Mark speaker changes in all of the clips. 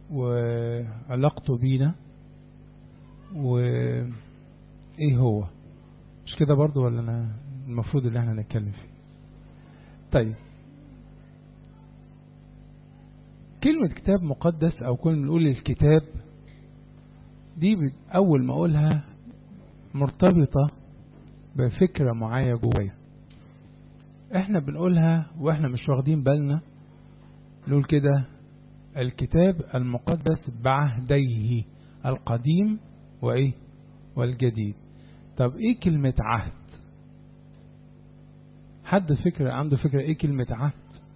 Speaker 1: وعلاقته بينا وايه هو مش كده برضو ولا انا المفروض اللي احنا نتكلم فيه طيب كلمة كتاب مقدس او كل نقول الكتاب دي اول ما اقولها مرتبطة بفكرة معايا جوايا احنا بنقولها واحنا مش واخدين بالنا نقول كده الكتاب المقدس بعهديه القديم وايه والجديد طب ايه كلمة عهد حد فكرة عنده فكرة ايه كلمة عهد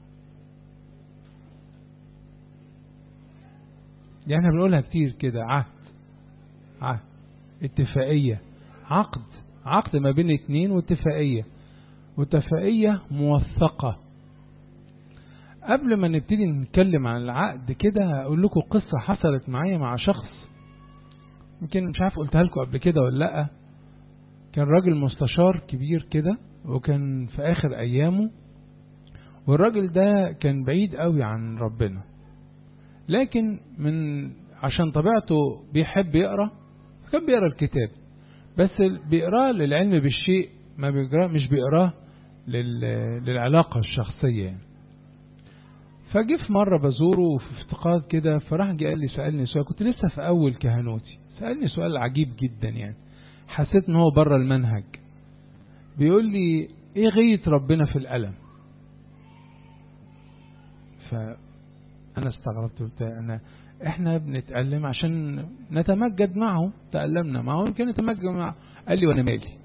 Speaker 1: يعني احنا بنقولها كتير كده عهد عهد اتفاقية عقد عقد ما بين اتنين واتفاقية واتفاقية موثقة قبل ما نبتدي نتكلم عن العقد كده هقول لكم قصة حصلت معايا مع شخص يمكن مش عارف قلتها لكم قبل كده ولا لأ كان راجل مستشار كبير كده وكان في آخر أيامه والراجل ده كان بعيد قوي عن ربنا لكن من عشان طبيعته بيحب يقرأ كان بيقرأ الكتاب بس بيقراه للعلم بالشيء ما بيقراه مش بيقراه للعلاقة الشخصية يعني فجه في مرة بزوره في افتقاد كده فراح جه قال لي سألني سؤال كنت لسه في أول كهنوتي سألني سؤال عجيب جدا يعني حسيت ان هو بره المنهج بيقول لي ايه غاية ربنا في الألم فأنا استغربت قلت أنا احنا بنتألم عشان نتمجد معه تألمنا معه يمكن نتمجد معه قال لي وانا مالي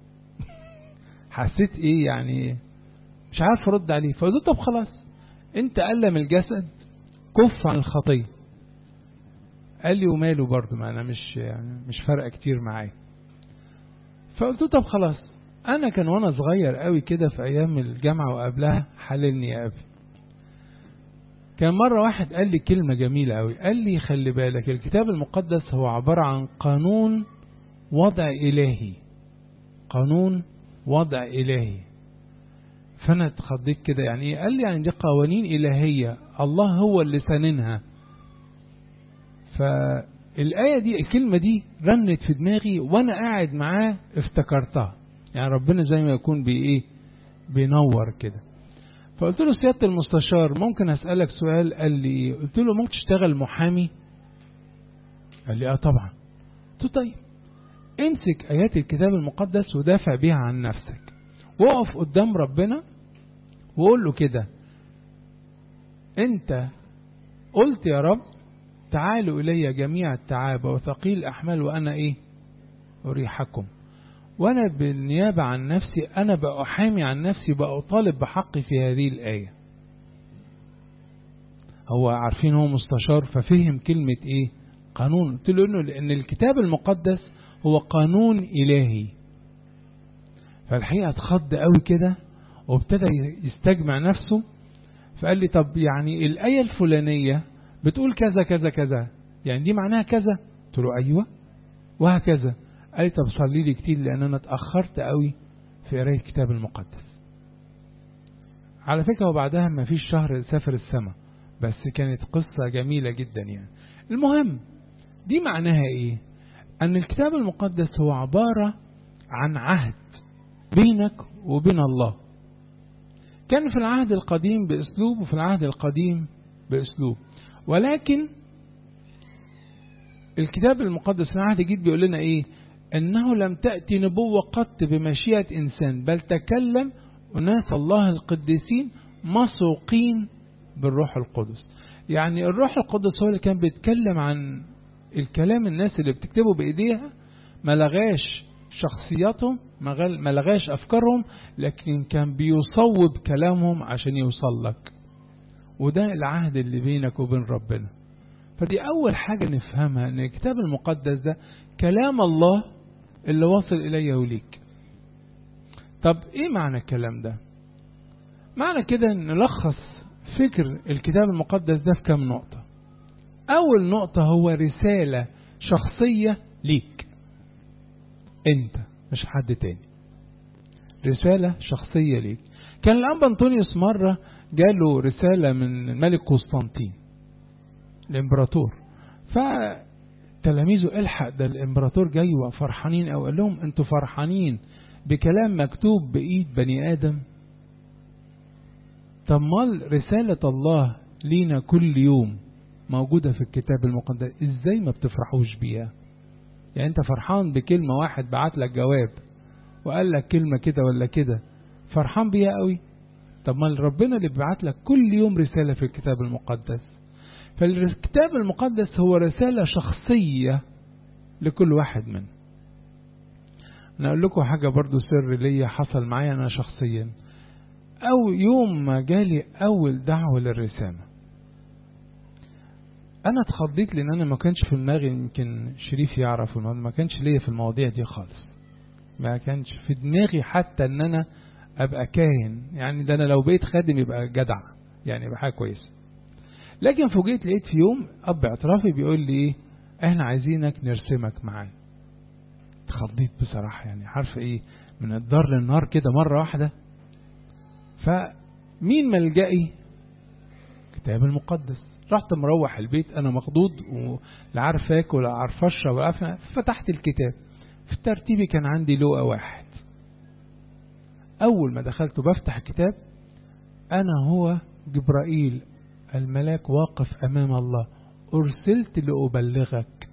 Speaker 1: حسيت ايه يعني مش عارف ارد عليه فقلت طب خلاص انت ألم الجسد كف عن الخطية قال لي وماله برضه ما انا مش يعني مش فارقه كتير معايا فقلت له طب خلاص انا كان وانا صغير قوي كده في ايام الجامعه وقبلها حللني يا ابي كان مرة واحد قال لي كلمة جميلة قوي قال لي خلي بالك الكتاب المقدس هو عبارة عن قانون وضع إلهي قانون وضع إلهي فأنا اتخضيت كده يعني إيه قال لي يعني دي قوانين إلهية الله هو اللي سننها فالآية دي الكلمة دي رنت في دماغي وأنا قاعد معاه افتكرتها يعني ربنا زي ما يكون بإيه بينور كده فقلت له سيادة المستشار ممكن أسألك سؤال قال لي قلت له ممكن تشتغل محامي قال لي اه طبعا قلت له طيب امسك آيات الكتاب المقدس ودافع بيها عن نفسك وقف قدام ربنا وقول له كده انت قلت يا رب تعالوا إلي جميع التعاب وثقيل الأحمال وأنا إيه أريحكم وأنا بالنيابة عن نفسي أنا بأحامي عن نفسي بأطالب بحقي في هذه الآية هو عارفين هو مستشار ففهم كلمة إيه قانون قلت له إنه لأن الكتاب المقدس هو قانون إلهي فالحقيقة اتخض قوي كده وابتدى يستجمع نفسه فقال لي طب يعني الآية الفلانية بتقول كذا كذا كذا يعني دي معناها كذا قلت له أيوة وهكذا قال لي طب صلي لي كتير لأن أنا اتأخرت قوي في قراية الكتاب المقدس على فكرة وبعدها ما فيش شهر سافر السماء بس كانت قصة جميلة جدا يعني المهم دي معناها ايه ان الكتاب المقدس هو عبارة عن عهد بينك وبين الله كان في العهد القديم باسلوب وفي العهد القديم باسلوب ولكن الكتاب المقدس في العهد الجديد بيقول لنا ايه انه لم تأتي نبوة قط بمشيئة انسان بل تكلم أناس الله القديسين مسوقين بالروح القدس يعني الروح القدس هو اللي كان بيتكلم عن الكلام الناس اللي بتكتبه بإيديها ما لغاش شخصياتهم ما لغاش أفكارهم لكن كان بيصوب كلامهم عشان يوصل لك وده العهد اللي بينك وبين ربنا فدي أول حاجة نفهمها أن الكتاب المقدس ده كلام الله اللي واصل إلي وليك طب إيه معنى الكلام ده معنى كده نلخص فكر الكتاب المقدس ده في كام نقطة أول نقطة هو رسالة شخصية ليك أنت مش حد تاني رسالة شخصية ليك كان الأنبا أنطونيوس مرة جاله رسالة من الملك قسطنطين الإمبراطور فتلاميذه الحق ده الامبراطور جاي وفرحانين او قال لهم انتوا فرحانين بكلام مكتوب بايد بني ادم طب مال رسالة الله لينا كل يوم موجودة في الكتاب المقدس ازاي ما بتفرحوش بيها يعني انت فرحان بكلمة واحد بعت لك جواب وقال لك كلمة كده ولا كده فرحان بيها قوي طب ما ربنا اللي بيبعت لك كل يوم رسالة في الكتاب المقدس فالكتاب المقدس هو رسالة شخصية لكل واحد منا أنا أقول لكم حاجة برضو سر ليا حصل معايا أنا شخصيا أو يوم ما جالي أول دعوة للرسالة أنا اتخضيت لأن أنا ما كانش في دماغي يمكن شريف يعرف ما كانش ليا في المواضيع دي خالص ما كانش في دماغي حتى ان انا ابقى كاهن يعني ده انا لو بقيت خادم يبقى جدع يعني يبقى حاجه كويسه لكن فوجئت لقيت في يوم اب اعترافي بيقول لي ايه احنا عايزينك نرسمك معانا اتخضيت بصراحه يعني عارفه ايه من الدار للنار كده مره واحده فمين ملجئي الكتاب المقدس رحت مروح البيت انا مخضوض ولا عارف اكل ولا عارف اشرب ولا فتحت الكتاب في ترتيبي كان عندي لقى واحد أول ما دخلت بفتح الكتاب أنا هو جبرائيل الملاك واقف أمام الله أرسلت لأبلغك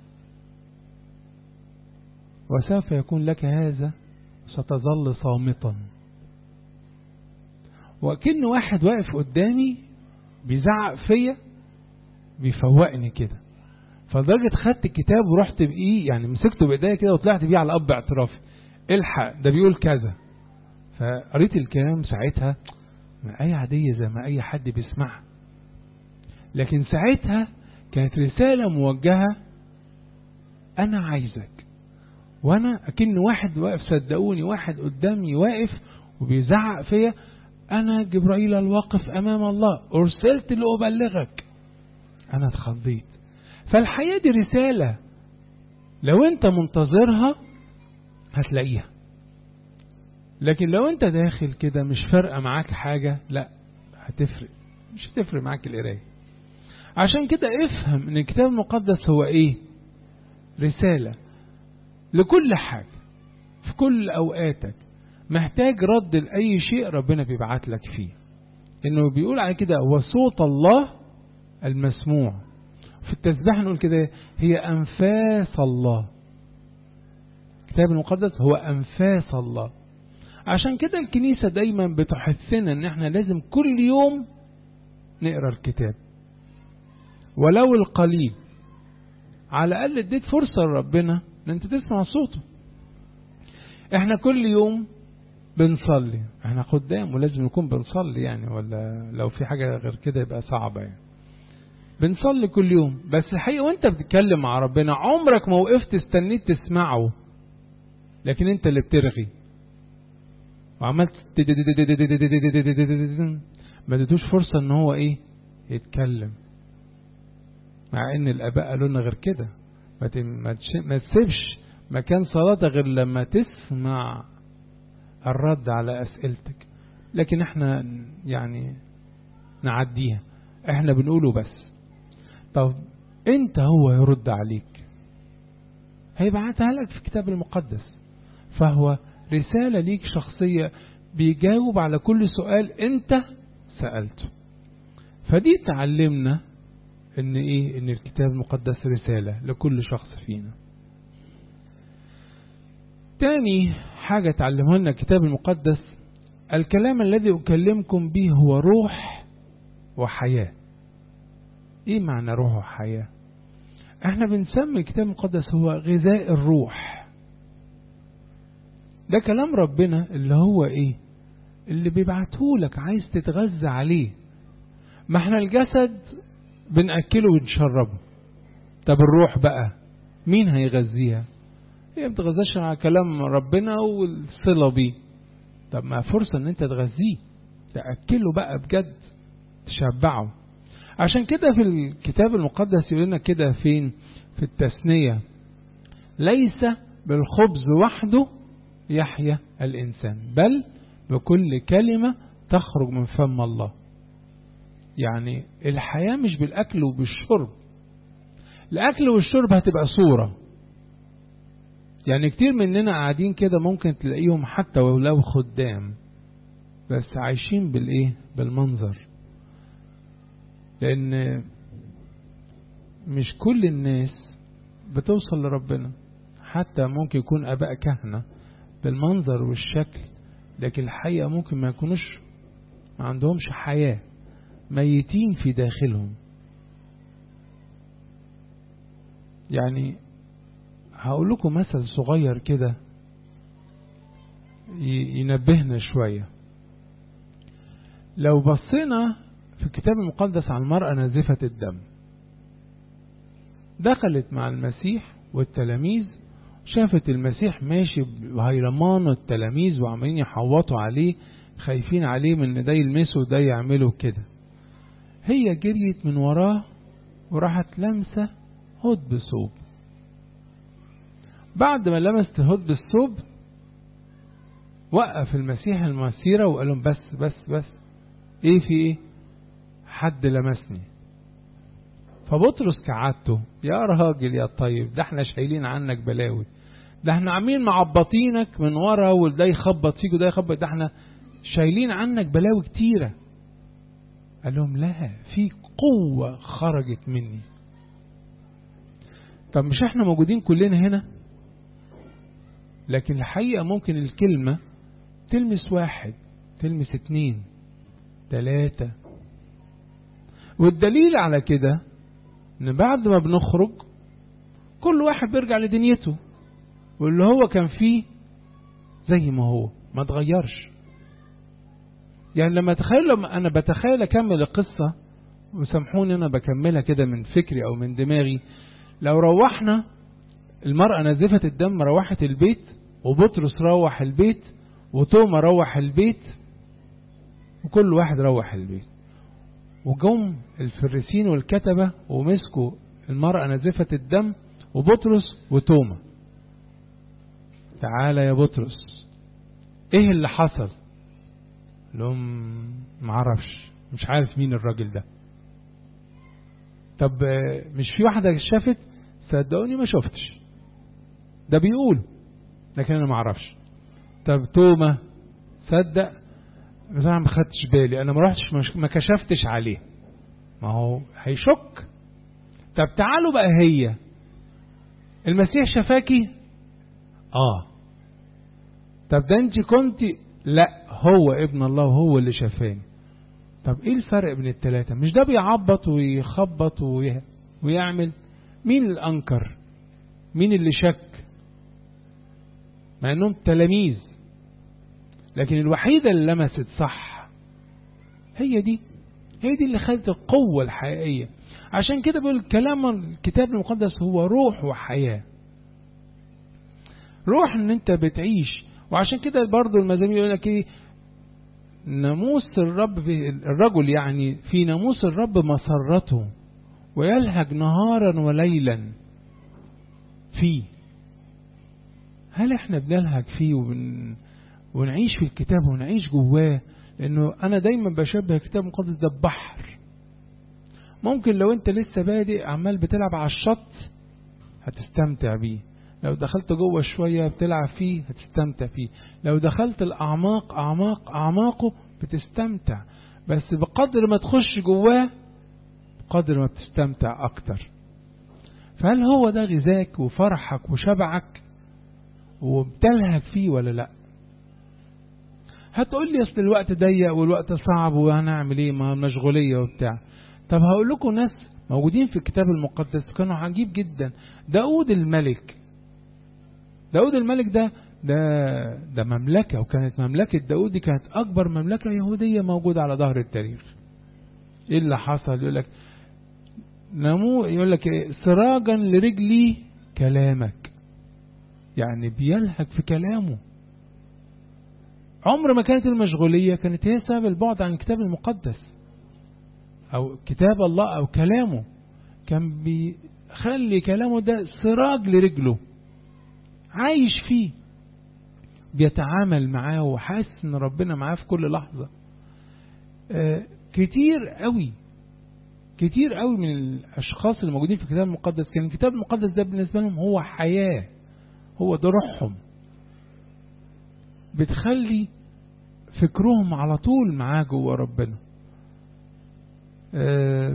Speaker 1: وسوف يكون لك هذا ستظل صامتا وكأن واحد واقف قدامي بيزعق فيا بيفوقني كده فلدرجة خدت الكتاب ورحت بإيه يعني مسكته بإيديا كده وطلعت بيه على أب اعترافي الحق ده بيقول كذا فقريت الكلام ساعتها ما أي عادية زي ما أي حد بيسمعها لكن ساعتها كانت رسالة موجهة أنا عايزك وأنا أكن واحد واقف صدقوني واحد قدامي واقف وبيزعق فيا أنا جبرائيل الواقف أمام الله أرسلت لأبلغك أنا اتخضيت فالحياة دي رسالة لو أنت منتظرها هتلاقيها لكن لو أنت داخل كده مش فارقة معاك حاجة لا هتفرق مش هتفرق معاك القراية عشان كده افهم ان الكتاب المقدس هو ايه رسالة لكل حاجة في كل اوقاتك محتاج رد لأي شيء ربنا بيبعت لك فيه انه بيقول على كده هو صوت الله المسموع في التسبيح نقول كده هي أنفاس الله الكتاب المقدس هو أنفاس الله عشان كده الكنيسة دايما بتحثنا ان احنا لازم كل يوم نقرا الكتاب ولو القليل على الأقل اديت فرصة لربنا ان انت تسمع صوته احنا كل يوم بنصلي احنا خدام ولازم نكون بنصلي يعني ولا لو في حاجة غير كده يبقى صعبة يعني بنصلي كل يوم بس الحقيقة وانت بتتكلم مع ربنا عمرك ما وقفت استنيت تسمعه لكن انت اللي بترغي وعملت ما اديتوش فرصة ان هو ايه يتكلم مع ان الاباء قالوا لنا غير كده ما تسيبش مكان صلاتك غير لما تسمع الرد على اسئلتك لكن احنا يعني نعديها احنا بنقوله بس طب انت هو يرد عليك هيبعتها لك في الكتاب المقدس فهو رسالة ليك شخصية بيجاوب على كل سؤال انت سألته فدي تعلمنا ان ايه ان الكتاب المقدس رسالة لكل شخص فينا تاني حاجة تعلمها لنا الكتاب المقدس الكلام الذي أكلمكم به هو روح وحياة ايه معنى روح وحياة احنا بنسمي الكتاب المقدس هو غذاء الروح ده كلام ربنا اللي هو ايه اللي بيبعته لك عايز تتغذى عليه ما احنا الجسد بنأكله ونشربه طب الروح بقى مين هيغذيها هي ما بتغذاش على كلام ربنا والصلة بيه طب ما فرصة ان انت تغذيه تأكله بقى بجد تشبعه عشان كده في الكتاب المقدس يقول لنا كده فين في التثنية ليس بالخبز وحده يحيا الإنسان بل بكل كلمة تخرج من فم الله يعني الحياة مش بالأكل وبالشرب الأكل والشرب هتبقى صورة يعني كتير مننا قاعدين كده ممكن تلاقيهم حتى ولو خدام بس عايشين بالايه بالمنظر لان مش كل الناس بتوصل لربنا حتى ممكن يكون اباء كهنه بالمنظر والشكل لكن الحقيقه ممكن ما يكونوش ما عندهمش حياه ميتين في داخلهم يعني هقول لكم مثل صغير كده ينبهنا شويه لو بصينا في الكتاب المقدس عن المرأة نازفة الدم دخلت مع المسيح والتلاميذ شافت المسيح ماشي بهيلمان التلاميذ وعمالين يحوطوا عليه خايفين عليه من ان ده يلمسه وده يعمله كده هي جريت من وراه وراحت لمسة هد بثوب بعد ما لمست هد بالثوب وقف المسيح المسيرة وقال لهم بس بس بس ايه في ايه حد لمسني فبطرس كعادته يا راجل يا طيب ده احنا شايلين عنك بلاوي ده احنا عاملين معبطينك من ورا وده يخبط فيك وده يخبط ده احنا شايلين عنك بلاوي كتيره قال لهم لا في قوة خرجت مني طب مش احنا موجودين كلنا هنا لكن الحقيقة ممكن الكلمة تلمس واحد تلمس اتنين تلاتة والدليل على كده ان بعد ما بنخرج كل واحد بيرجع لدنيته واللي هو كان فيه زي ما هو ما تغيرش يعني لما تخيل لما انا بتخيل اكمل القصة وسامحوني انا بكملها كده من فكري او من دماغي لو روحنا المرأة نزفت الدم روحت البيت وبطرس روح البيت وتوما روح البيت وكل واحد روح البيت وجم الفريسين والكتبة ومسكوا المرأة نزفة الدم وبطرس وتوما تعالى يا بطرس ايه اللي حصل لهم معرفش مش عارف مين الراجل ده طب مش في واحدة شافت صدقوني ما شفتش ده بيقول لكن انا معرفش طب توما صدق بس انا ما خدتش بالي انا ما رحتش ما كشفتش عليه ما هو هيشك طب تعالوا بقى هي المسيح شفاكي اه طب ده انت كنت لا هو ابن الله وهو اللي شفاني طب ايه الفرق بين التلاتة مش ده بيعبط ويخبط وي... ويعمل مين اللي انكر مين اللي شك مع انهم تلاميذ لكن الوحيدة اللي لمست صح هي دي هي دي اللي خدت القوة الحقيقية عشان كده بيقول كلام الكتاب المقدس هو روح وحياة روح ان انت بتعيش وعشان كده برضو المزامير يقول لك ايه ناموس الرب في الرجل يعني في ناموس الرب مسرته ويلهج نهارا وليلا فيه هل احنا بنلهج فيه وبن ونعيش في الكتاب ونعيش جواه لانه انا دايما بشبه الكتاب المقدس ده ببحر ممكن لو انت لسه بادئ عمال بتلعب على الشط هتستمتع بيه لو دخلت جوه شوية بتلعب فيه هتستمتع فيه لو دخلت الأعماق أعماق أعماقه بتستمتع بس بقدر ما تخش جواه بقدر ما بتستمتع أكتر فهل هو ده غذاك وفرحك وشبعك وبتلهج فيه ولا لا هتقول لي اصل الوقت ضيق والوقت صعب وهنعمل ايه ما مشغوليه وبتاع طب هقول لكم ناس موجودين في الكتاب المقدس كانوا عجيب جدا داود الملك داود الملك ده ده ده مملكة وكانت مملكة داود دي كانت أكبر مملكة يهودية موجودة على ظهر التاريخ إيه اللي حصل يقول لك نمو يقول لك إيه سراجا لرجلي كلامك يعني بيلهج في كلامه عمر ما كانت المشغولية كانت هي سبب البعد عن الكتاب المقدس أو كتاب الله أو كلامه كان بيخلي كلامه ده سراج لرجله عايش فيه بيتعامل معاه وحاسس ان ربنا معاه في كل لحظة آه كتير قوي كتير قوي من الاشخاص اللي موجودين في الكتاب المقدس كان الكتاب المقدس ده بالنسبه لهم هو حياه هو ده روحهم بتخلي فكرهم على طول معاه جوه ربنا أه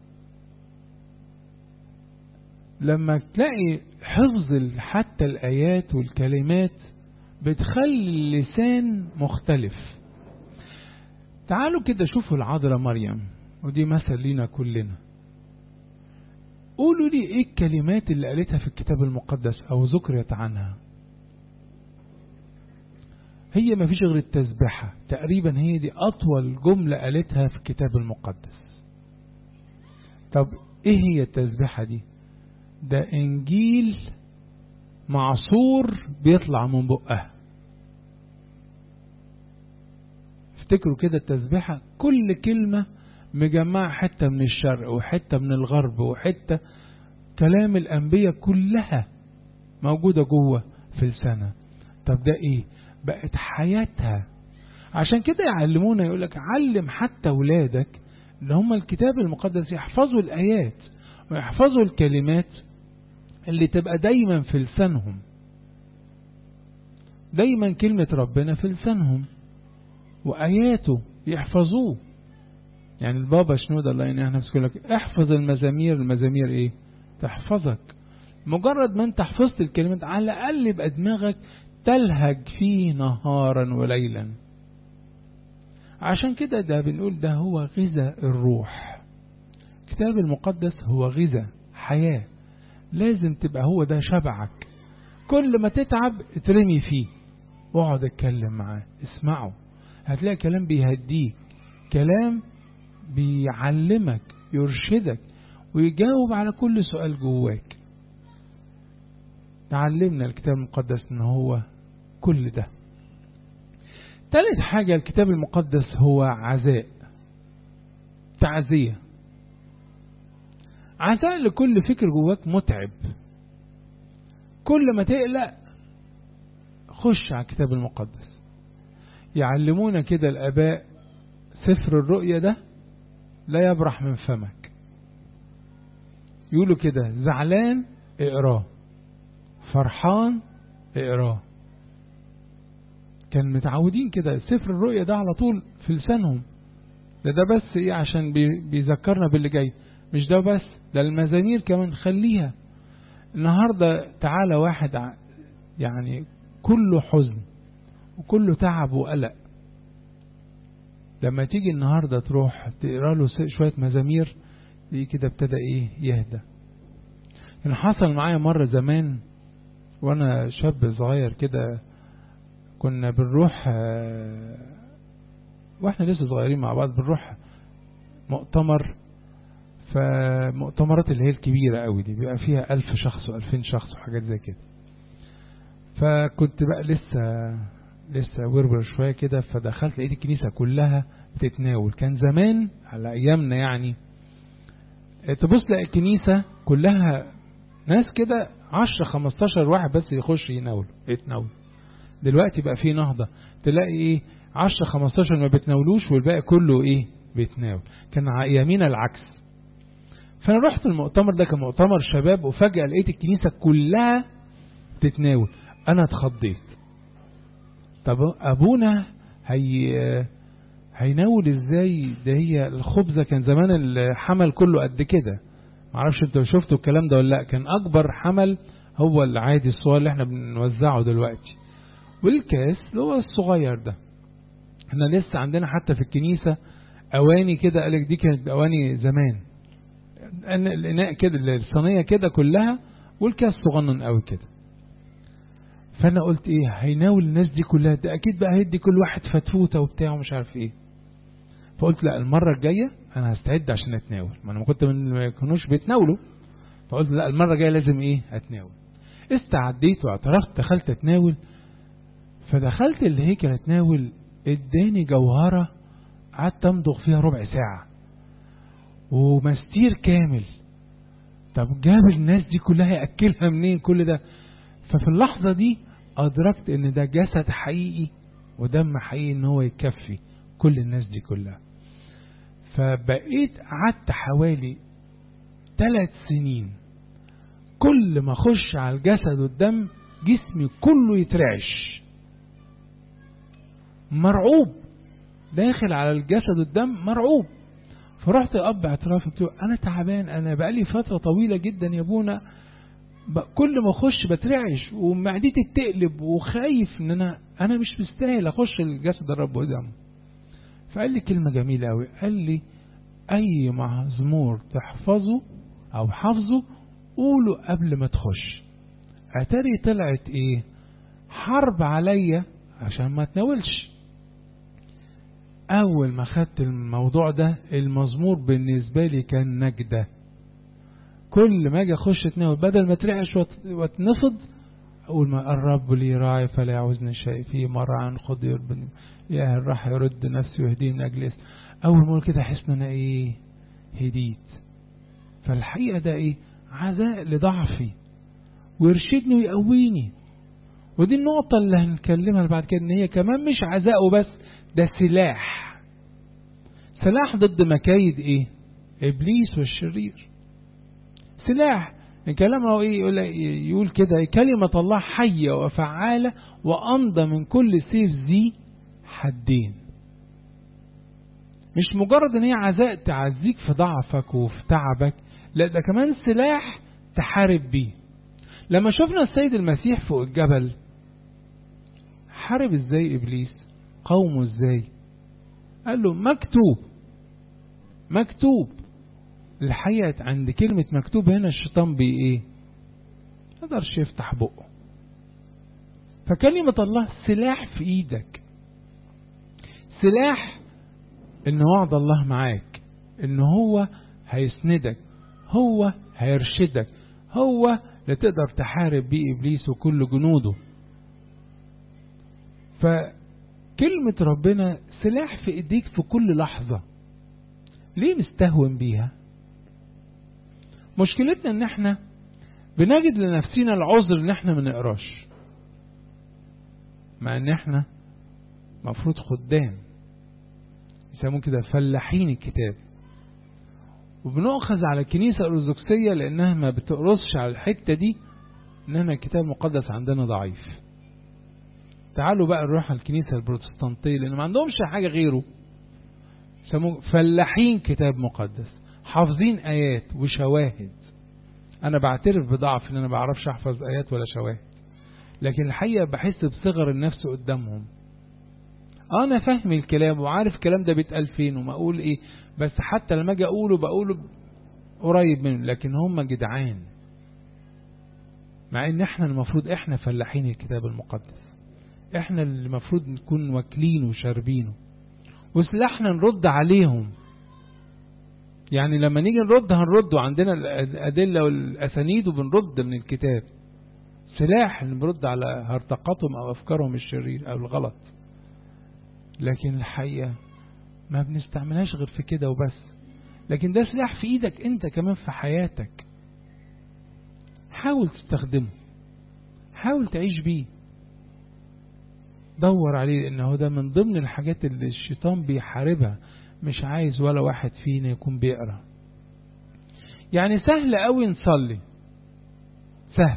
Speaker 1: لما تلاقي حفظ حتى الآيات والكلمات بتخلي اللسان مختلف تعالوا كده شوفوا العذراء مريم ودي مثل لينا كلنا قولوا لي ايه الكلمات اللي قالتها في الكتاب المقدس او ذكرت عنها هي ما فيش غير التسبحة تقريبا هي دي أطول جملة قالتها في الكتاب المقدس طب إيه هي التسبحة دي ده إنجيل معصور بيطلع من بقها افتكروا كده التسبحة كل كلمة مجمعة حتة من الشرق وحتة من الغرب وحتة كلام الأنبياء كلها موجودة جوه في لسانها طب ده ايه بقت حياتها عشان كده يعلمونا يقول لك علم حتى ولادك ان هم الكتاب المقدس يحفظوا الايات ويحفظوا الكلمات اللي تبقى دايما في لسانهم دايما كلمة ربنا في لسانهم وآياته يحفظوه يعني البابا شنودة الله ينهى نفسه يقول لك احفظ المزامير المزامير ايه تحفظك مجرد ما انت حفظت الكلمات على الأقل يبقى دماغك تلهج فيه نهارا وليلا عشان كده ده بنقول ده هو غذاء الروح الكتاب المقدس هو غذاء حياة لازم تبقى هو ده شبعك كل ما تتعب اترمي فيه واقعد اتكلم معاه اسمعه هتلاقي كلام بيهديك كلام بيعلمك يرشدك ويجاوب على كل سؤال جواك تعلمنا الكتاب المقدس ان هو كل ده ثالث حاجة الكتاب المقدس هو عزاء تعزية عزاء لكل فكر جواك متعب كل ما تقلق خش على الكتاب المقدس يعلمونا كده الآباء سفر الرؤية ده لا يبرح من فمك يقولوا كده زعلان اقراه فرحان اقراه كان متعودين كده سفر الرؤية ده على طول في لسانهم ده ده بس ايه عشان بيذكرنا باللي جاي مش ده بس ده المزامير كمان خليها النهاردة تعالى واحد يعني كله حزن وكله تعب وقلق لما تيجي النهاردة تروح تقرا له شوية مزامير دي كده ابتدى ايه يهدى كان حصل معايا مرة زمان وانا شاب صغير كده كنا بنروح واحنا لسه صغيرين مع بعض بنروح مؤتمر فمؤتمرات اللي هي الكبيرة قوي دي بيبقى فيها ألف شخص وألفين شخص وحاجات زي كده فكنت بقى لسه لسه ورور شوية كده فدخلت لقيت الكنيسة كلها بتتناول كان زمان على أيامنا يعني تبص تلاقي الكنيسة كلها ناس كده 10 15 واحد بس يخش يناول يتناول دلوقتي بقى في نهضة تلاقي ايه 10 15 ما بتناولوش والباقي كله ايه بيتناول كان يمين العكس فانا رحت المؤتمر ده كان مؤتمر شباب وفجأة لقيت الكنيسة كلها بتتناول انا اتخضيت طب ابونا هي هيناول ازاي ده هي الخبزة كان زمان الحمل كله قد كده معرفش انتوا شفتوا الكلام ده ولا لا كان اكبر حمل هو العادي الصغير اللي احنا بنوزعه دلوقتي والكاس اللي هو الصغير ده احنا لسه عندنا حتى في الكنيسة اواني كده قالك دي كانت اواني زمان الاناء كده الصينية كده كلها والكاس صغنن قوي كده فانا قلت ايه هيناول الناس دي كلها ده اكيد بقى هيدي كل واحد فتفوته وبتاع ومش عارف ايه فقلت لا المرة الجاية انا هستعد عشان اتناول ما انا ما كنت من ما يكونوش بيتناولوا فقلت لا المرة الجاية لازم ايه اتناول استعديت واعترفت دخلت اتناول فدخلت الهيكل اتناول اداني جوهرة قعدت امضغ فيها ربع ساعة ومستير كامل طب جاب الناس دي كلها يأكلها منين كل ده ففي اللحظة دي أدركت إن ده جسد حقيقي ودم حقيقي إن هو يكفي كل الناس دي كلها فبقيت قعدت حوالي ثلاث سنين كل ما اخش على الجسد والدم جسمي كله يترعش مرعوب داخل على الجسد والدم مرعوب فرحت اب اعتراف قلت له انا تعبان انا بقالي فتره طويله جدا يا ابونا كل ما اخش بترعش ومعدتي بتقلب وخايف ان انا انا مش مستاهل اخش الجسد الرب ودمه فقال لي كلمه جميله قوي قال لي اي مزمور تحفظه او حافظه قوله قبل ما تخش اتاري طلعت ايه حرب عليا عشان ما تناولش اول ما خدت الموضوع ده المزمور بالنسبه لي كان نجده كل ما اجي اخش اتناول بدل ما ترعش واتنفض اقول ما الرب لي راعي فلا يعوزني شيء في مرعى خضير بني يا راح يرد نفسي ويهديني من اجل اسم اول ما اقول كده احس ان انا ايه هديت فالحقيقه ده ايه عزاء لضعفي ويرشدني ويقويني ودي النقطة اللي هنتكلمها بعد كده ان هي كمان مش عزاء وبس ده سلاح سلاح ضد مكايد ايه ابليس والشرير سلاح الكلام هو ايه يقول, يقول كده كلمة الله حية وفعالة وأمضى من كل سيف ذي حدين مش مجرد ان هي عزاء تعزيك في ضعفك وفي تعبك لا ده كمان سلاح تحارب بيه لما شفنا السيد المسيح فوق الجبل حارب ازاي ابليس قومه ازاي قال له مكتوب مكتوب الحقيقة عند كلمة مكتوب هنا الشيطان بي ايه يقدرش يفتح بقه فكلمة الله سلاح في ايدك سلاح ان وعد الله معاك ان هو هيسندك هو هيرشدك هو اللي تقدر تحارب بيه ابليس وكل جنوده فكلمة ربنا سلاح في ايديك في كل لحظة ليه مستهون بيها مشكلتنا ان احنا بنجد لنفسنا العذر ان احنا ما نقراش مع ان احنا مفروض خدام يسمون كده فلاحين الكتاب وبنؤخذ على الكنيسة الأرثوذكسية لأنها ما بتقرصش على الحتة دي إننا الكتاب المقدس عندنا ضعيف تعالوا بقى نروح على الكنيسة البروتستانتية لأن ما عندهمش حاجة غيره يسموه فلاحين كتاب مقدس حافظين آيات وشواهد أنا بعترف بضعف إن أنا ما بعرفش أحفظ آيات ولا شواهد لكن الحقيقة بحس بصغر النفس قدامهم أنا فاهم الكلام وعارف الكلام ده بيتقال فين وما أقول إيه بس حتى لما أجي أقوله بقوله قريب منه لكن هم جدعان مع إن إحنا المفروض إحنا فلاحين الكتاب المقدس إحنا اللي المفروض نكون واكلينه وشاربينه وسلاحنا نرد عليهم يعني لما نيجي نرد هنرد وعندنا الأدلة والأسانيد وبنرد من الكتاب سلاح اللي بنرد على هرطقتهم أو أفكارهم الشرير أو الغلط لكن الحقيقة ما بنستعملهاش غير في كده وبس لكن ده سلاح في ايدك انت كمان في حياتك حاول تستخدمه حاول تعيش بيه دور عليه لانه ده من ضمن الحاجات اللي الشيطان بيحاربها مش عايز ولا واحد فينا يكون بيقرا يعني سهل قوي نصلي سهل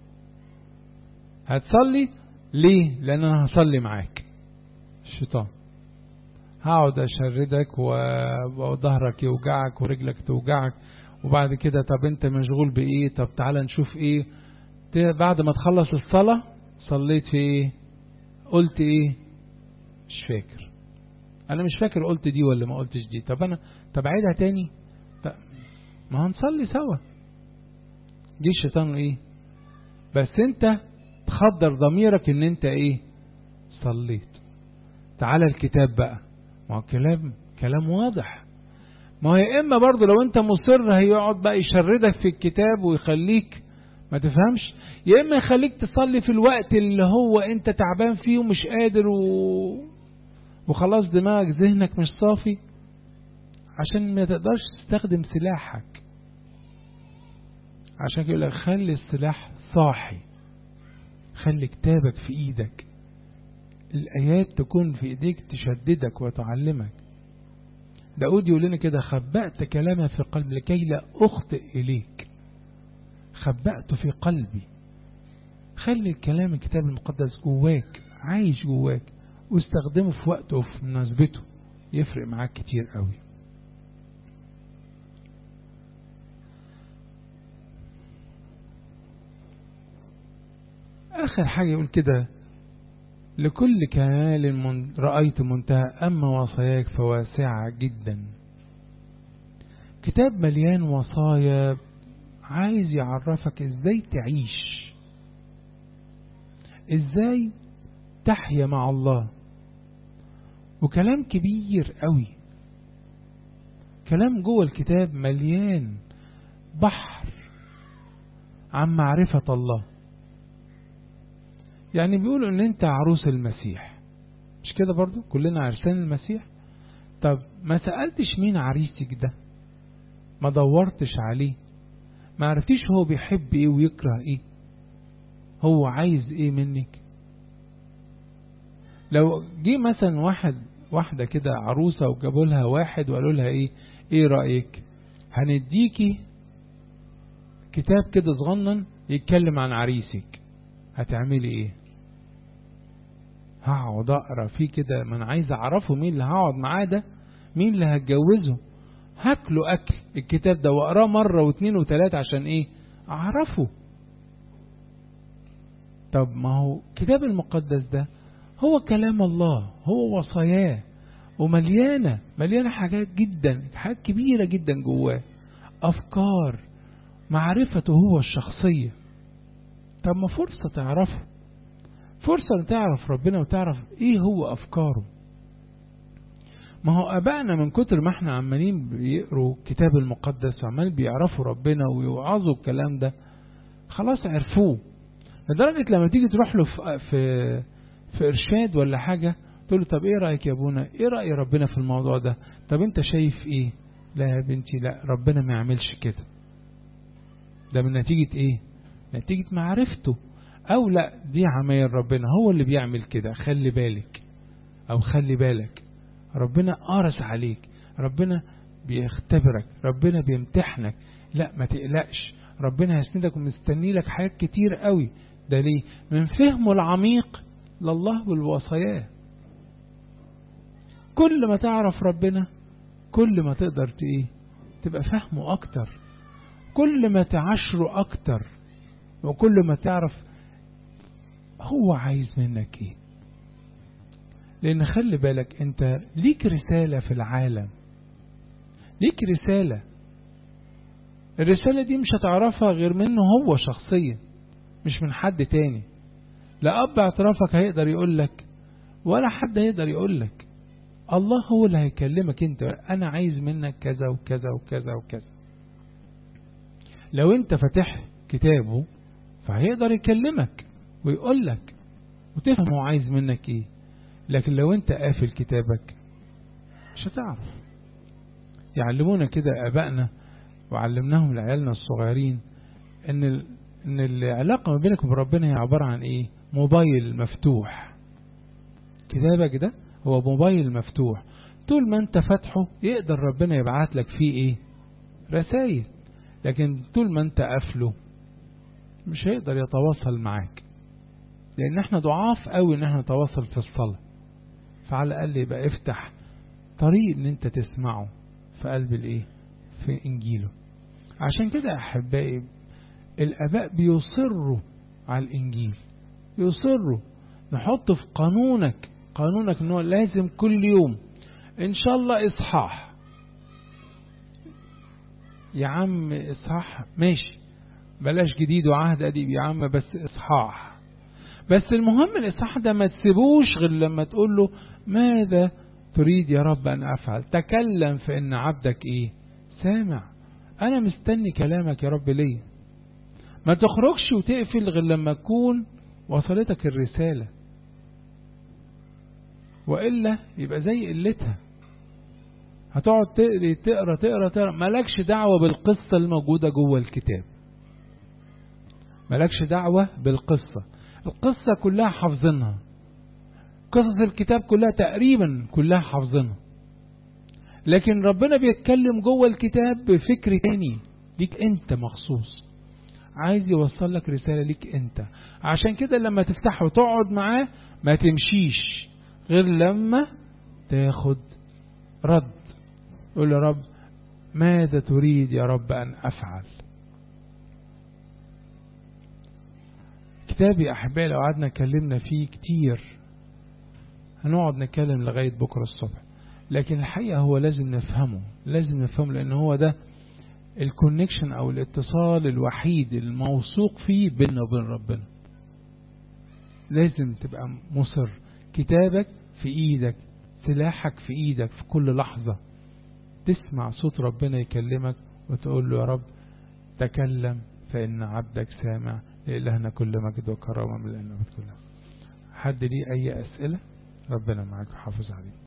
Speaker 1: هتصلي ليه لان انا هصلي معاك الشيطان هقعد اشردك وظهرك يوجعك ورجلك توجعك وبعد كده طب انت مشغول بايه طب تعالى نشوف ايه بعد ما تخلص الصلاة صليت في ايه قلت ايه مش فاكر انا مش فاكر قلت دي ولا ما قلتش دي طب انا طب عيدها تاني طب ما هنصلي سوا جه الشيطان ايه بس انت تخدر ضميرك ان انت ايه صليت تعالى الكتاب بقى ما هو كلام كلام واضح ما هو يا اما برضه لو انت مصر هيقعد بقى يشردك في الكتاب ويخليك ما تفهمش يا اما يخليك تصلي في الوقت اللي هو انت تعبان فيه ومش قادر و... وخلاص دماغك ذهنك مش صافي عشان ما تقدرش تستخدم سلاحك عشان كده يقول لك خلي السلاح صاحي خلي كتابك في ايدك الآيات تكون في إيديك تشددك وتعلمك داود يقول لنا كده خبأت كلامي في قلبي لكي لا أخطئ إليك خبأته في قلبي خلي الكلام الكتاب المقدس جواك عايش جواك واستخدمه في وقته وفي مناسبته يفرق معاك كتير قوي آخر حاجة يقول كده لكل كمال من رأيت منتهى أما وصاياك فواسعة جدا كتاب مليان وصايا عايز يعرفك ازاي تعيش ازاي تحيا مع الله وكلام كبير قوي كلام جوه الكتاب مليان بحر عن معرفة الله يعني بيقولوا ان انت عروس المسيح مش كده برضو كلنا عرسان المسيح طب ما سألتش مين عريسك ده ما دورتش عليه ما عرفتيش هو بيحب ايه ويكره ايه هو عايز ايه منك لو جه مثلا واحد واحدة كده عروسة وجابوا لها واحد وقالوا لها ايه ايه رأيك هنديكي كتاب كده صغنن يتكلم عن عريسك هتعملي ايه هقعد اقرا فيه كده ما انا عايز اعرفه مين اللي هقعد معاه ده مين اللي هتجوزه هاكله اكل الكتاب ده واقراه مره واثنين وثلاثه عشان ايه اعرفه طب ما هو الكتاب المقدس ده هو كلام الله هو وصاياه ومليانه مليانه حاجات جدا حاجات كبيره جدا جواه افكار معرفته هو الشخصيه طب ما فرصه تعرفه فرصة تعرف ربنا وتعرف ايه هو افكاره ما هو ابائنا من كتر ما احنا عمالين بيقروا الكتاب المقدس وعمال بيعرفوا ربنا ويوعظوا الكلام ده خلاص عرفوه لدرجة لما تيجي تروح له في في, في ارشاد ولا حاجة تقول له طب ايه رأيك يا ابونا ايه رأي ربنا في الموضوع ده طب انت شايف ايه لا يا بنتي لا ربنا ما يعملش كده ده من نتيجة ايه نتيجة معرفته او لا دي عمايل ربنا هو اللي بيعمل كده خلي بالك او خلي بالك ربنا قارس عليك ربنا بيختبرك ربنا بيمتحنك لا ما تقلقش ربنا هيسندك ومستني لك حاجات كتير قوي ده ليه من فهمه العميق لله والوصاياه كل ما تعرف ربنا كل ما تقدر ايه تبقى فهمه اكتر كل ما تعشره اكتر وكل ما تعرف هو عايز منك ايه لان خلي بالك انت ليك رسالة في العالم ليك رسالة الرسالة دي مش هتعرفها غير منه هو شخصيا مش من حد تاني لا اب اعترافك هيقدر يقول لك ولا حد هيقدر يقول لك الله هو اللي هيكلمك انت انا عايز منك كذا وكذا وكذا وكذا لو انت فاتح كتابه فهيقدر يكلمك ويقول لك وتفهم هو عايز منك ايه لكن لو انت قافل كتابك مش هتعرف يعلمونا كده ابائنا وعلمناهم لعيالنا الصغيرين ان ال... ان العلاقه ما بينك وبين ربنا هي عباره عن ايه موبايل مفتوح كتابك ده هو موبايل مفتوح طول ما انت فاتحه يقدر ربنا يبعت لك فيه ايه رسائل لكن طول ما انت قافله مش هيقدر يتواصل معاك لان احنا ضعاف قوي ان احنا نتواصل في الصلاة فعلى الاقل يبقى افتح طريق ان انت تسمعه في قلب الايه في انجيله عشان كده احبائي الاباء بيصروا على الانجيل يصروا نحط في قانونك قانونك ان هو لازم كل يوم ان شاء الله اصحاح يا عم اصحاح ماشي بلاش جديد وعهد قديم يا عم بس اصحاح بس المهم الاصحاح ده ما تسيبوش غير لما تقول له ماذا تريد يا رب ان افعل تكلم فان عبدك ايه سامع انا مستني كلامك يا رب ليه ما تخرجش وتقفل غير لما تكون وصلتك الرسالة وإلا يبقى زي قلتها هتقعد تقري تقرا تقرا تقرا مالكش دعوة بالقصة الموجودة جوه الكتاب مالكش دعوة بالقصة القصة كلها حافظينها قصص الكتاب كلها تقريبا كلها حافظينها لكن ربنا بيتكلم جوه الكتاب بفكر تاني ليك انت مخصوص عايز يوصل لك رسالة ليك انت عشان كده لما تفتحه وتقعد معاه ما تمشيش غير لما تاخد رد قول يا رب ماذا تريد يا رب أن أفعل كتابي أحبائي لو قعدنا اتكلمنا فيه كتير هنقعد نتكلم لغاية بكرة الصبح لكن الحقيقة هو لازم نفهمه لازم نفهمه لأن هو ده الكونكشن أو الاتصال الوحيد الموثوق فيه بيننا وبين ربنا لازم تبقى مصر كتابك في ايدك سلاحك في ايدك في كل لحظة تسمع صوت ربنا يكلمك وتقول له يا رب تكلم فإن عبدك سامع لإلهنا كل مجد وكرامة من الأنبات كلها حد ليه أي أسئلة ربنا معاك وحافظ عليك